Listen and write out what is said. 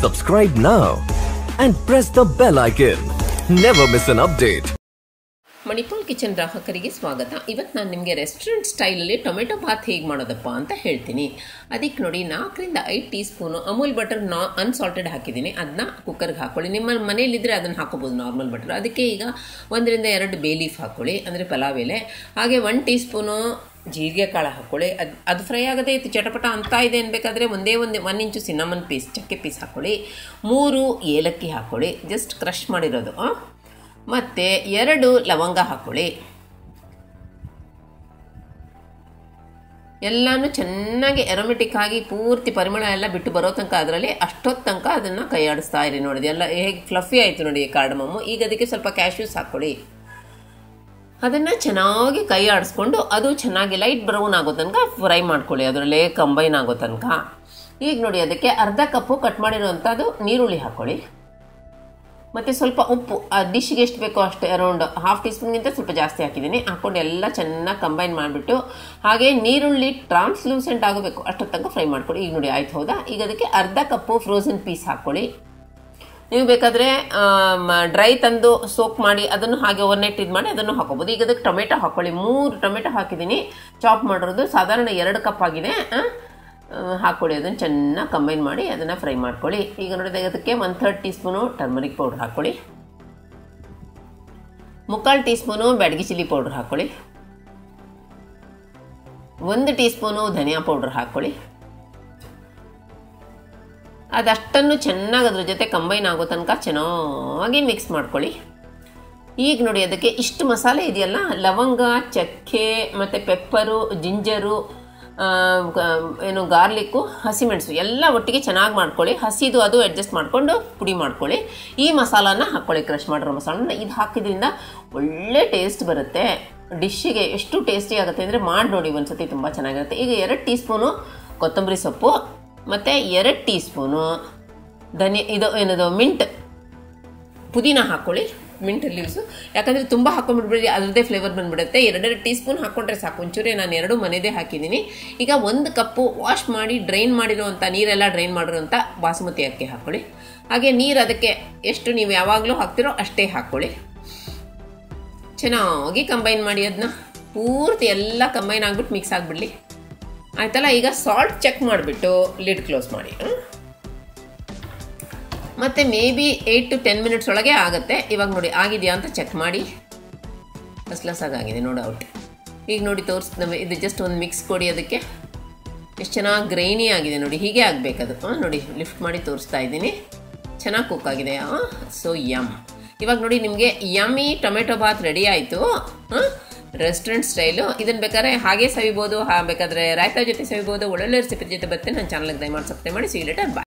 Subscribe now and press the bell icon. Never miss an update. Manipal kitchen ಗ್ರಾಹಕರಿಗೆ ಸ್ವಾಗತ ಇವತ್ತು ನಾನು ನಿಮಗೆ ರೆಸ್ಟೋರೆಂಟ್ ಸ್ಟೈಲಲ್ಲಿ ಟೊಮೆಟೊ ಬಾತ್ ಹೇಗೆ ಮಾಡೋದಪ್ಪ ಅಂತ ಹೇಳ್ತೀನಿ ಅದಕ್ಕೆ ನೋಡಿ ನಾಲ್ಕರಿಂದ ಐದು ಟೀ ಸ್ಪೂನು ಅಮೂಲ್ ಬಟರ್ ನಾ ಅನ್ಸಾಲ್ಟೆಡ್ ಹಾಕಿದ್ದೀನಿ ಅದನ್ನ ಕುಕ್ಕರ್ಗೆ ಹಾಕ್ಕೊಳ್ಳಿ ನಿಮ್ಮ ಮನೇಲಿದ್ದರೆ ಅದನ್ನು ಹಾಕೋಬೋದು ನಾರ್ಮಲ್ ಬಟರ್ ಅದಕ್ಕೆ ಈಗ ಒಂದರಿಂದ ಎರಡು ಬೇ ಲೀಫ್ ಹಾಕ್ಕೊಳ್ಳಿ ಅಂದರೆ ಪಲಾವ್ ಎಲೆ ಹಾಗೆ ಒನ್ ಟೀ ಸ್ಪೂನು ಜೀರಿಗೆ ಕಾಳು ಹಾಕ್ಕೊಳ್ಳಿ ಅದು ಅದು ಫ್ರೈ ಆಗದೆ ಇತ್ತು ಚಟಪಟ ಅಂತ ಇದೆ ಅನ್ಬೇಕಾದ್ರೆ ಒಂದೇ ಒಂದು ಒನ್ ಇಂಚು ಸಿನ್ನಮನ್ ಪೀಸ್ ಚಕ್ಕೆ ಪೀಸ್ ಹಾಕ್ಕೊಳ್ಳಿ ಮೂರು ಏಲಕ್ಕಿ ಹಾಕ್ಕೊಳ್ಳಿ ಜಸ್ಟ್ ಕ್ರಷ್ ಮಾಡಿರೋದು ಆ? ಮತ್ತು ಎರಡು ಲವಂಗ ಹಾಕ್ಕೊಳ್ಳಿ ಎಲ್ಲನೂ ಚೆನ್ನಾಗಿ ಎರೋಮೆಟಿಕ್ ಆಗಿ ಪೂರ್ತಿ ಪರಿಮಳ ಎಲ್ಲ ಬಿಟ್ಟು ಬರೋ ತನಕ ಅದರಲ್ಲಿ ಅಷ್ಟೊತ್ತು ತನಕ ಅದನ್ನು ಕೈಯಾಡಿಸ್ತಾ ಇರಿ ನೋಡಿ ಎಲ್ಲ ಹೇಗೆ ಫ್ಲಫಿ ಆಯಿತು ನೋಡಿ ಕಾರ್ಡಮಮ್ಮು ಈಗ ಅದಕ್ಕೆ ಸ್ವಲ್ಪ ಕ್ಯಾಶ್ಯೂಸ್ ಹಾಕ್ಕೊಳ್ಳಿ ಅದನ್ನು ಚೆನ್ನಾಗಿ ಕೈ ಆಡಿಸ್ಕೊಂಡು ಅದು ಚೆನ್ನಾಗಿ ಲೈಟ್ ಬ್ರೌನ್ ಆಗೋ ತನಕ ಫ್ರೈ ಮಾಡ್ಕೊಳ್ಳಿ ಅದರಲ್ಲೇ ಕಂಬೈನ್ ಆಗೋ ತನಕ ಈಗ ನೋಡಿ ಅದಕ್ಕೆ ಅರ್ಧ ಕಪ್ಪು ಕಟ್ ಮಾಡಿರೋವಂಥದ್ದು ನೀರುಳ್ಳಿ ಹಾಕ್ಕೊಳ್ಳಿ ಮತ್ತು ಸ್ವಲ್ಪ ಉಪ್ಪು ಆ ಡಿಶ್ಗೆ ಎಷ್ಟು ಬೇಕೋ ಅಷ್ಟು ಅರೌಂಡ್ ಹಾಫ್ ಟೀ ಸ್ಪೂನ್ಗಿಂತ ಸ್ವಲ್ಪ ಜಾಸ್ತಿ ಹಾಕಿದ್ದೀನಿ ಹಾಕ್ಕೊಂಡು ಎಲ್ಲ ಚೆನ್ನಾಗಿ ಕಂಬೈನ್ ಮಾಡಿಬಿಟ್ಟು ಹಾಗೆ ನೀರುಳ್ಳಿ ಟ್ರಾನ್ಸ್ಲೂಸೆಂಟ್ ಆಗಬೇಕು ಅಷ್ಟೊತ್ತು ತನಕ ಫ್ರೈ ಮಾಡ್ಕೊಳ್ಳಿ ಈಗ ನೋಡಿ ಆಯ್ತು ಹೌದಾ ಈಗ ಅದಕ್ಕೆ ಅರ್ಧ ಕಪ್ಪು ಫ್ರೋಝನ್ ಪೀಸ್ ಹಾಕ್ಕೊಳ್ಳಿ ನೀವು ಬೇಕಾದರೆ ಡ್ರೈ ತಂದು ಸೋಕ್ ಮಾಡಿ ಅದನ್ನು ಹಾಗೆ ಓವರ್ನೈಟ್ ಇದು ಮಾಡಿ ಅದನ್ನು ಹಾಕೋಬೋದು ಈಗ ಅದಕ್ಕೆ ಟೊಮೆಟೊ ಹಾಕ್ಕೊಳ್ಳಿ ಮೂರು ಟೊಮೆಟೊ ಹಾಕಿದ್ದೀನಿ ಚಾಪ್ ಮಾಡಿರೋದು ಸಾಧಾರಣ ಎರಡು ಕಪ್ ಆಗಿದೆ ಆ, ಆ, ಹಾಕ್ಕೊಳ್ಳಿ ಅದನ್ನು ಚೆನ್ನಾಗಿ ಕಂಬೈನ್ ಮಾಡಿ ಅದನ್ನು ಫ್ರೈ ಮಾಡ್ಕೊಳ್ಳಿ ಈಗ ನೋಡಿದಾಗ ಅದಕ್ಕೆ one third teaspoon turmeric powder ಹಾಕ್ಕೊಳ್ಳಿ ಮುಕ್ಕಾಲು teaspoon Byadgi chilli powder ಹಾಕ್ಕೊಳ್ಳಿ ಒಂದು ಟೀ ಸ್ಪೂನು ಧನಿಯಾ ಪೌಡ್ರ್ ಹಾಕ್ಕೊಳ್ಳಿ ಅದಷ್ಟನ್ನು ಚೆನ್ನಾಗಿ ಅದ್ರ ಜೊತೆ ಕಂಬೈನ್ ಆಗೋ ತನಕ ಚೆನ್ನಾಗಿ ಮಿಕ್ಸ್ ಮಾಡ್ಕೊಳ್ಳಿ ಈಗ ನೋಡಿ ಅದಕ್ಕೆ ಇಷ್ಟು ಮಸಾಲೆ ಇದೆಯಲ್ಲ ಲವಂಗ ಚಕ್ಕೆ ಮತ್ತು ಪೆಪ್ಪರು ಜಿಂಜರು ಆ, ಗ- ಏನು ಗಾರ್ಲಿಕ್ಕು ಹಸಿಮೆಣಸು ಎಲ್ಲ ಒಟ್ಟಿಗೆ ಚೆನ್ನಾಗಿ ಮಾಡ್ಕೊಳ್ಳಿ ಹಸಿದು ಅದು ಅಡ್ಜಸ್ಟ್ ಮಾಡಿಕೊಂಡು ಪುಡಿ ಮಾಡ್ಕೊಳ್ಳಿ ಈ ಮಸಾಲಾನ ಹಾಕ್ಕೊಳ್ಳಿ ಕ್ರಷ್ ಮಾಡಿರೋ ಮಸಾಲನ ಇದು ಹಾಕಿದ್ರಿಂದ ಒಳ್ಳೆ ಟೇಸ್ಟ್ ಬರುತ್ತೆ ಡಿಶ್ಶಿಗೆ ಎಷ್ಟು ಟೇಸ್ಟಿ ಆಗುತ್ತೆ ಅಂದರೆ ಮಾಡಿ ನೋಡಿ ಒಂದ್ಸತಿ ತುಂಬ ಚೆನ್ನಾಗಿರುತ್ತೆ ಈಗ ಎರಡು ಟೀ ಸ್ಪೂನು ಕೊತ್ತಂಬರಿ ಸೊಪ್ಪು ಮತ್ತು ಎರಡು ಟೀ ಸ್ಪೂನು ಧನಿಯಾ ಇದು ಏನದು ಮಿಂಟ್ ಪುದೀನ ಹಾಕ್ಕೊಳ್ಳಿ ಮಿಂಟ್ ಲೀವ್ಸು ಯಾಕಂದರೆ ತುಂಬ ಹಾಕೊಂಡ್ಬಿಡ್ಬೇಡಿ ಅದರದ್ದೇ ಫ್ಲೇವರ್ ಬಂದುಬಿಡುತ್ತೆ ಎರಡೆರಡು ಟೀ ಸ್ಪೂನ್ ಹಾಕ್ಕೊಂಡ್ರೆ ಸಾಕು ಒಂಚೂರೇ ನಾನು ಎರಡು ಮನೆದೇ ಹಾಕಿದ್ದೀನಿ ಈಗ ಒಂದು ಕಪ್ಪು ವಾಶ್ ಮಾಡಿ ಡ್ರೈನ್ ಮಾಡಿರೋವಂಥ ನೀರೆಲ್ಲ ಡ್ರೈನ್ ಮಾಡಿರೋಂಥ ಬಾಸುಮತಿ ಅಕ್ಕಿ ಹಾಕ್ಕೊಳ್ಳಿ ಹಾಗೆ ನೀರು ಅದಕ್ಕೆ ಎಷ್ಟು ನೀವು ಯಾವಾಗಲೂ ಹಾಕ್ತಿರೋ ಅಷ್ಟೇ ಹಾಕ್ಕೊಳ್ಳಿ ಚೆನ್ನಾಗಿ ಕಂಬೈನ್ ಮಾಡಿ ಅದನ್ನ ಪೂರ್ತಿ ಎಲ್ಲ ಕಂಬೈನ್ ಆಗಿಬಿಟ್ಟು ಮಿಕ್ಸ್ ಆಗಿಬಿಡಲಿ ಆಯ್ತಲ್ಲ ಈಗ ಸಾಲ್ಟ್ ಚೆಕ್ ಮಾಡಿಬಿಟ್ಟು ಲಿಡ್ ಕ್ಲೋಸ್ ಮಾಡಿ ಹ್ಮ್? ಮತ್ತು may be eight to ten minutes ಒಳಗೆ ಆಗುತ್ತೆ ಇವಾಗ ನೋಡಿ ಆಗಿದೆಯಾ ಅಂತ ಚೆಕ್ ಮಾಡಿ ಫಸ್ಟ್ಲಸ್ ಆಗಿದೆ ನೋ ಡೌಟ್ ಈಗ ನೋಡಿ ತೋರಿಸ್ ನಮಗೆ ಇದು ಜಸ್ಟ್ ಒಂದು ಮಿಕ್ಸ್ ಕೊಡಿ ಅದಕ್ಕೆ ಎಷ್ಟು ಚೆನ್ನಾಗಿ ಗ್ರೈನಿ ಆಗಿದೆ ನೋಡಿ ಹೀಗೆ ಆಗಬೇಕದು ಹಾಂ ನೋಡಿ ಲಿಫ್ಟ್ ಮಾಡಿ ತೋರಿಸ್ತಾ ಇದ್ದೀನಿ ಚೆನ್ನಾಗಿ ಕುಕ್ ಆಗಿದೆ ಸೊ ಯಮ್ ಇವಾಗ ನೋಡಿ ನಿಮಗೆ ಯಮ್ಮಿ ಟೊಮೆಟೊ ಬಾತ್ ರೆಡಿ ಆಯಿತು ಹಾಂ ರೆಸ್ಟೋರೆಂಟ್ ಸ್ಟೈಲು ಇದನ್ನು ಬೇಕಾದ್ರೆ ಹಾಗೆ ಸವಿಬೋದು ಹಾ ಬೇಕಾದರೆ ರಾಯ್ತಾ ಜೊತೆ ಸವಿಬೋದು ಒಳ್ಳೊಳ್ಳೆ ರೆಸಿಪಿ ಜೊತೆ ಬರ್ತೇನೆ ನನ್ನ ಚಾನಲ್ಗೆ ದಯಮಾಡಿ ಸಬ್ಸ್ಕ್ರೈಬ್ ಮಾಡಿ ಸಿಗ್ಲೇಟರ್ ಬಾಯ್